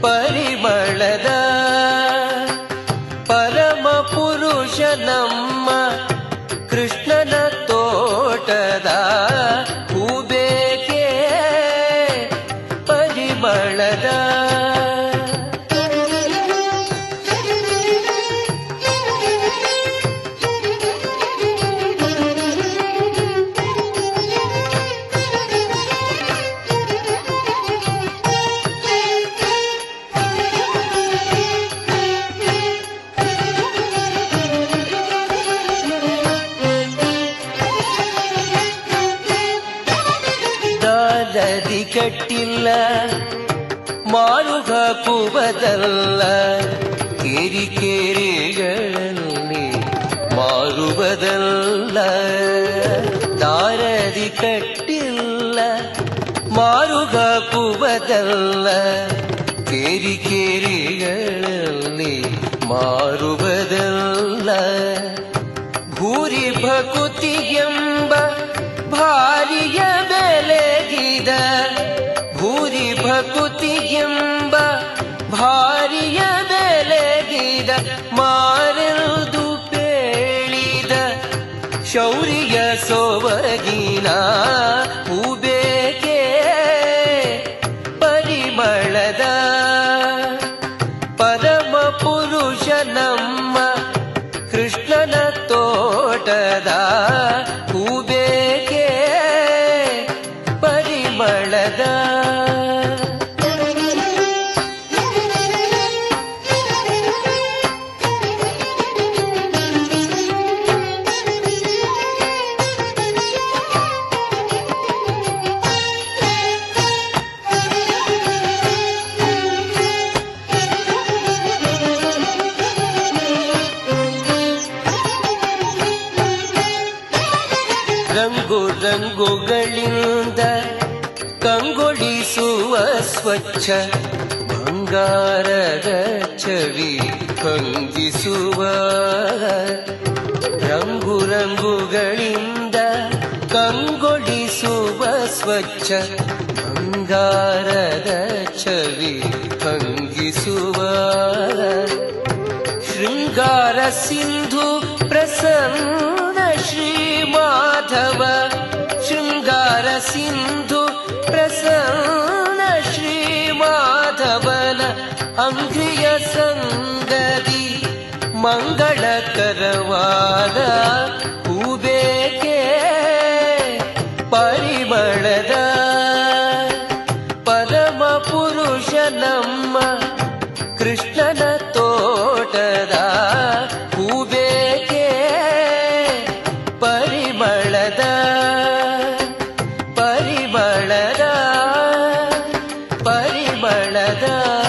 ಪರಿಮಳದ ಪರಮ ಪುರುಷ ನಮ್ಮ ಕೃಷ್ಣನ ತೋಟದ ಹೂಬೇಕೆ ಪರಿಮಳದ ದಾದದಿ ಕಟ್ಟಿಲ್ಲ ಮಾರುಗ ಕುಬದಲ್ಲ ಕೇರಿ ಕೇರಿಗಳಲ್ಲಿ ಮಾರುವುದಲ್ಲ ದಾರದಿ ಕಟ್ಟಿಲ್ಲ ಮಾರುಗ ಕುಬದಲ್ಲ ಕೇರಿ ಕೇರಿಗಳಲ್ಲಿ ಮಾರುವುದಲ್ಲ ಭೂರಿ ಭಕುತಿ ಎಂಬ ಭಾರಿಯ ಬೆಲೆಗಿದ ಭೂರಿ ಭಕುತಿ ಎಂಬ ಭಾರಿಯ ಬೆಲೆಗಿದ ಮಾರೆದು ಪೇಳಿದ ಶೌರ್ಯ ಸೊಬಗಿನ ಹೂಬೇಕೆ ಪರಿಮಳದ ಪರಮ ಪುರುಷ ನಮ್ಮ ಕೃಷ್ಣನ ತೋಟದ ಹೂಬೇಕೆ ಪರಿಮಳದ ರಂಗು ರಂಗುಗಳಿಂದ ಕಂಗೊಳಿಸುವ ಸ್ವಚ್ಛ ಬಂಗಾರದ ಚವಿ ಕಂಗಿಸುವ ರಂಗು ರಂಗುಗಳಿಂದ ಕಂಗೊಳಿಸುವ ಸ್ವಚ್ಛ ಬಂಗಾರದ ಚವಿ ಕಂಗಿಸುವ ಶೃಂಗಾರ ಸಿಂಧು ಪ್ರಸನ್ನ ಶ್ರೀ ಮಾಧವ ಶೃಂಗಾರ ಸಿಂಧು ಪ್ರಸನ್ನ ಶ್ರೀ ಮಾಧವನ ಅಂಗ್ರಿಯ ಸಂಗದಿ ಮಂಗಳಕರವಾದ ಹೂಬೇಕೆ ಪರಿಮಳದ ಪರಮ ಪುರುಷ ನಮ್ಮ ಕೃಷ್ಣನ ತೋಟದ ಹೂಬೇಕೆ ಪರಿಮಳದ ಪರಿಮಳದ ಪರಿಮಳದ